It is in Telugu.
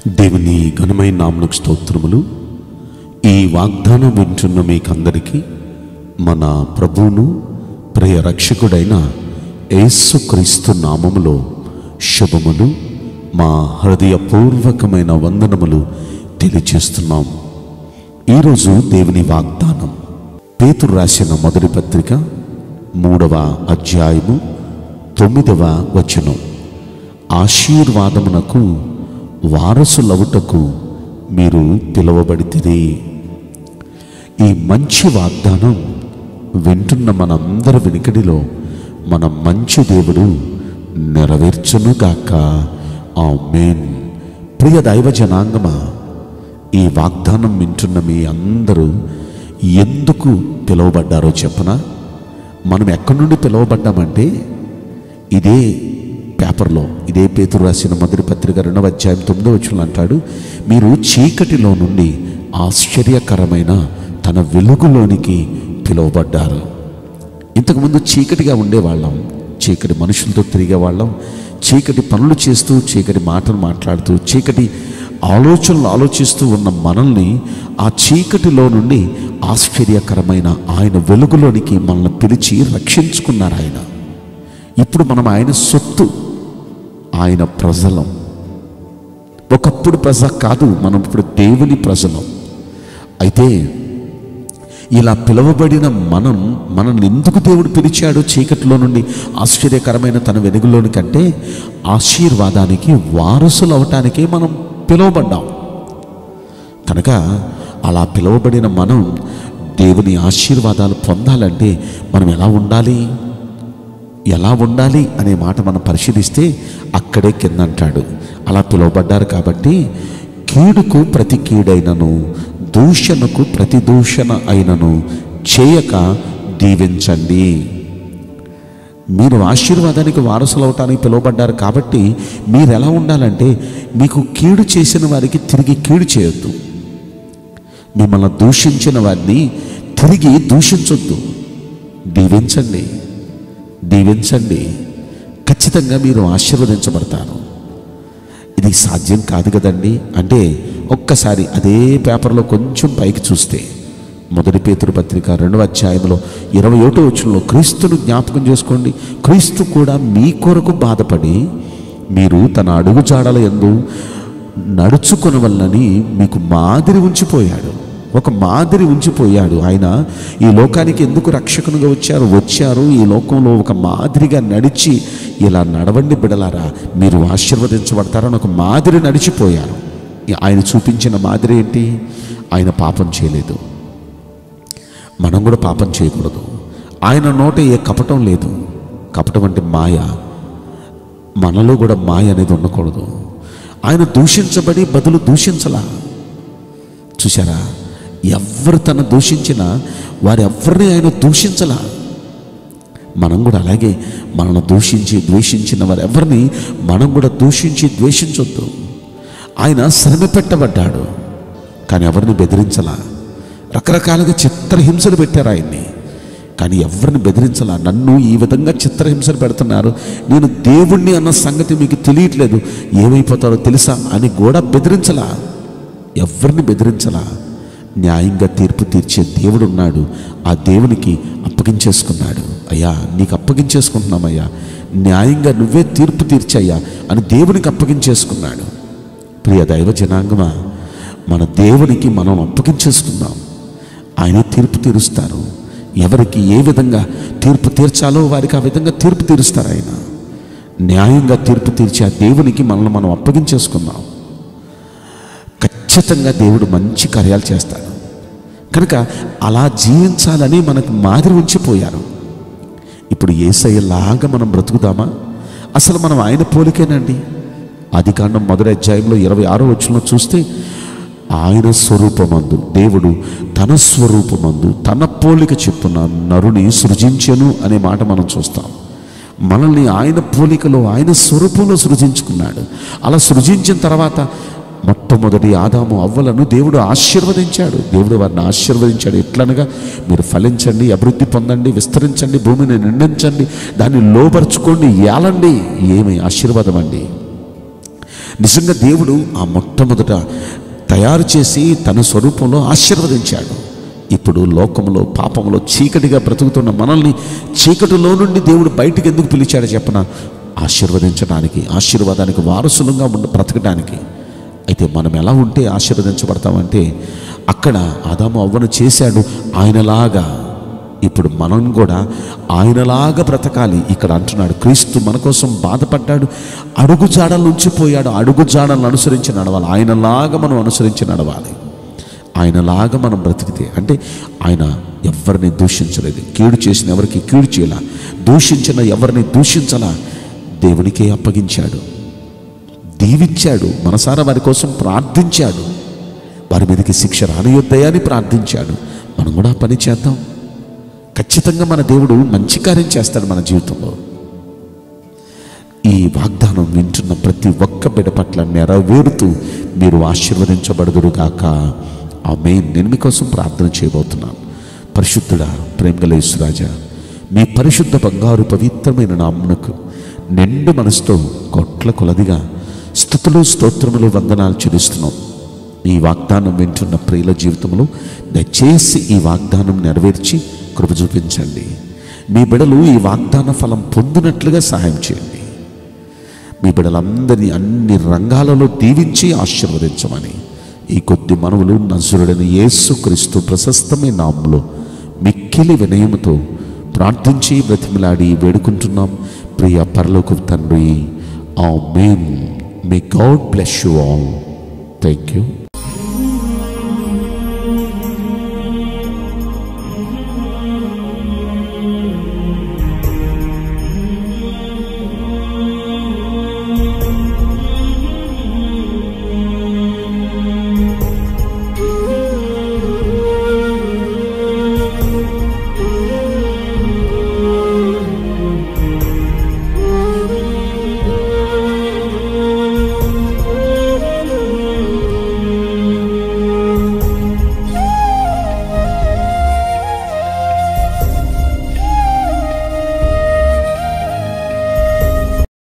దేవుని ఘనమైన నామకు స్తోత్రములు ఈ వాగ్దానం వింటున్న మీకందరికీ మన ప్రభువును ప్రియ రక్షకుడైన యేసుక్రీస్తు నామములో శుభములు మా హృదయపూర్వకమైన వందనములు తెలియచేస్తున్నాం ఈరోజు దేవుని వాగ్దానం పేతురు రాసిన మొదటి పత్రిక మూడవ అధ్యాయము తొమ్మిదవ వచనం ఆశీర్వాదమునకు వారసులవుటకు మీరు పిలువబడితిరి ఈ మంచి వాగ్దానం వింటున్న మనందరి వెనుకడిలో మన మంచి దేవుడు నెరవేర్చునుగాక ఆ మేన్ ప్రియ దైవ జనాంగమా ఈ వాగ్దానం వింటున్న మీ అందరూ ఎందుకు పిలువబడ్డారో చెప్పనా మనం ఎక్కడి నుండి పిలువబడ్డామంటే ఇదే పేపర్లో ఇదే పేతురు రాసిన మొదటి పత్రిక రెండవ అధ్యాయం తొమ్మిదో వచ్చిన అంటాడు మీరు చీకటిలో నుండి ఆశ్చర్యకరమైన తన వెలుగులోనికి పిలువబడ్డారు ఇంతకుముందు చీకటిగా ఉండేవాళ్ళం చీకటి మనుషులతో తిరిగేవాళ్ళం చీకటి పనులు చేస్తూ చీకటి మాటలు మాట్లాడుతూ చీకటి ఆలోచనలు ఆలోచిస్తూ ఉన్న మనల్ని ఆ చీకటిలో నుండి ఆశ్చర్యకరమైన ఆయన వెలుగులోనికి మనల్ని పిలిచి రక్షించుకున్నారు ఆయన ఇప్పుడు మనం ఆయన సొత్తు ఆయన ప్రజలం ఒకప్పుడు ప్రజ కాదు మనం ఇప్పుడు దేవుని ప్రజలం అయితే ఇలా పిలువబడిన మనం మనల్ని ఎందుకు దేవుడు పిలిచాడు చీకటిలో నుండి ఆశ్చర్యకరమైన తన వెలుగులోని కంటే ఆశీర్వాదానికి వారసులు అవటానికే మనం పిలువబడ్డాం కనుక అలా పిలువబడిన మనం దేవుని ఆశీర్వాదాలు పొందాలంటే మనం ఎలా ఉండాలి ఎలా ఉండాలి అనే మాట మనం పరిశీలిస్తే అక్కడే కింద అంటాడు అలా పిలువబడ్డారు కాబట్టి కీడుకు ప్రతి కీడైనను దూషణకు ప్రతి దూషణ అయినను చేయక దీవించండి మీరు ఆశీర్వాదానికి వారసులు అవటానికి పిలువబడ్డారు కాబట్టి మీరు ఎలా ఉండాలంటే మీకు కీడు చేసిన వారికి తిరిగి కీడు చేయొద్దు మిమ్మల్ని దూషించిన వారిని తిరిగి దూషించొద్దు దీవించండి దీవించండి ఖచ్చితంగా మీరు ఆశీర్వదించబడతారు ఇది సాధ్యం కాదు కదండి అంటే ఒక్కసారి అదే పేపర్లో కొంచెం పైకి చూస్తే మొదటి పేతురు పత్రిక రెండవ అధ్యాయంలో ఇరవై ఒకటో వచ్చంలో క్రీస్తును జ్ఞాపకం చేసుకోండి క్రీస్తు కూడా మీ కొరకు బాధపడి మీరు తన అడుగు జాడల ఎందు నడుచుకున్న వల్లని మీకు మాదిరి ఉంచిపోయాడు ఒక మాదిరి ఉంచిపోయాడు ఆయన ఈ లోకానికి ఎందుకు రక్షకునిగా వచ్చారు వచ్చారు ఈ లోకంలో ఒక మాదిరిగా నడిచి ఇలా నడవండి బిడలారా మీరు ఆశీర్వదించబడతారని ఒక మాదిరి నడిచిపోయారు ఆయన చూపించిన మాదిరి ఏంటి ఆయన పాపం చేయలేదు మనం కూడా పాపం చేయకూడదు ఆయన నోట ఏ కపటం లేదు కపటం అంటే మాయ మనలో కూడా మాయ అనేది ఉండకూడదు ఆయన దూషించబడి బదులు దూషించలా చూసారా ఎవరు తన దూషించినా వారు ఎవరిని ఆయన దూషించలా మనం కూడా అలాగే మనల్ని దూషించి ద్వేషించిన వారు ఎవరిని మనం కూడా దూషించి ద్వేషించొద్దు ఆయన శ్రమ పెట్టబడ్డాడు కానీ ఎవరిని బెదిరించలా రకరకాలుగా చిత్రహింసలు పెట్టారు ఆయన్ని కానీ ఎవరిని బెదిరించలా నన్ను ఈ విధంగా చిత్రహింసలు పెడుతున్నారు నేను దేవుణ్ణి అన్న సంగతి మీకు తెలియట్లేదు ఏమైపోతారో తెలుసా అని కూడా బెదిరించలా ఎవరిని బెదిరించలా న్యాయంగా తీర్పు తీర్చే దేవుడు ఉన్నాడు ఆ దేవునికి అప్పగించేసుకున్నాడు అయ్యా నీకు అప్పగించేసుకుంటున్నామయ్యా న్యాయంగా నువ్వే తీర్పు తీర్చయ్యా అని దేవునికి అప్పగించేసుకున్నాడు ప్రియ దైవ జనాంగమా మన దేవునికి మనం అప్పగించేసుకుందాం ఆయన తీర్పు తీరుస్తారు ఎవరికి ఏ విధంగా తీర్పు తీర్చాలో వారికి ఆ విధంగా తీర్పు తీరుస్తారు ఆయన న్యాయంగా తీర్పు తీర్చే ఆ దేవునికి మనల్ని మనం అప్పగించేసుకుందాం ఖచ్చితంగా దేవుడు మంచి కార్యాలు చేస్తాడు కనుక అలా జీవించాలని మనకు మాదిరి ఉంచిపోయారు ఇప్పుడు ఏసయ్యలాగా మనం బ్రతుకుదామా అసలు మనం ఆయన పోలికేనండి ఆది కాండం మొదటి అధ్యాయంలో ఇరవై ఆరో వచ్చిన చూస్తే ఆయన స్వరూపమందు దేవుడు తన స్వరూపమందు తన పోలిక చెప్పున నరుని సృజించెను అనే మాట మనం చూస్తాం మనల్ని ఆయన పోలికలో ఆయన స్వరూపంలో సృజించుకున్నాడు అలా సృజించిన తర్వాత మొట్టమొదటి ఆదాము అవ్వలను దేవుడు ఆశీర్వదించాడు దేవుడు వారిని ఆశీర్వదించాడు ఎట్లనగా మీరు ఫలించండి అభివృద్ధి పొందండి విస్తరించండి భూమిని నిండించండి దాన్ని లోపరుచుకోండి ఏలండి ఏమి ఆశీర్వాదం అండి నిజంగా దేవుడు ఆ మొట్టమొదట తయారు చేసి తన స్వరూపంలో ఆశీర్వదించాడు ఇప్పుడు లోకంలో పాపంలో చీకటిగా బ్రతుకుతున్న మనల్ని చీకటిలో నుండి దేవుడు బయటికి ఎందుకు పిలిచాడో చెప్పన ఆశీర్వదించడానికి ఆశీర్వాదానికి వారసులుగా ఉండ బ్రతకడానికి అయితే మనం ఎలా ఉంటే ఆశీర్వదించబడతామంటే అక్కడ ఆదాము అవ్వను చేశాడు ఆయనలాగా ఇప్పుడు మనం కూడా ఆయనలాగా బ్రతకాలి ఇక్కడ అంటున్నాడు క్రీస్తు మన కోసం బాధపడ్డాడు అడుగు జాడల నుంచి పోయాడు అడుగు జాడలను అనుసరించి నడవాలి ఆయనలాగా మనం అనుసరించి నడవాలి ఆయనలాగా మనం బ్రతికితే అంటే ఆయన ఎవరిని దూషించలేదు కీడు చేసిన ఎవరికి కీడు చేయాల దూషించిన ఎవరిని దూషించలా దేవునికే అప్పగించాడు దీవించాడు మనసారా వారి కోసం ప్రార్థించాడు వారి మీదకి శిక్ష రానియొద్దయని ప్రార్థించాడు మనం కూడా ఆ పని చేద్దాం ఖచ్చితంగా మన దేవుడు మంచి కార్యం చేస్తాడు మన జీవితంలో ఈ వాగ్దానం వింటున్న ప్రతి ఒక్క బిడ పట్ల నెరవేరుతూ మీరు ఆశీర్వదించబడుదురుగాక ఆమె నేను మీకోసం ప్రార్థన చేయబోతున్నాను పరిశుద్ధుడా ప్రేమగల యేసురాజా మీ పరిశుద్ధ బంగారు పవిత్రమైన నామునకు నిండు మనసుతో కొట్ల కొలదిగా స్థుతులు స్తోత్రములు వందనాలు చెల్లిస్తున్నాం ఈ వాగ్దానం వింటున్న ప్రియుల జీవితంలో దయచేసి ఈ వాగ్దానం నెరవేర్చి కృప చూపించండి మీ బిడలు ఈ వాగ్దాన ఫలం పొందినట్లుగా సహాయం చేయండి మీ బిడలందరినీ అన్ని రంగాలలో దీవించి ఆశీర్వదించమని ఈ కొద్ది మనవులు నజరుడని యేసు క్రీస్తు ప్రశస్తమైన నామంలో మిక్కిలి వినయముతో ప్రార్థించి బ్రతిమలాడి వేడుకుంటున్నాం ప్రియ పరలోక తండ్రి amen may God bless you all thank you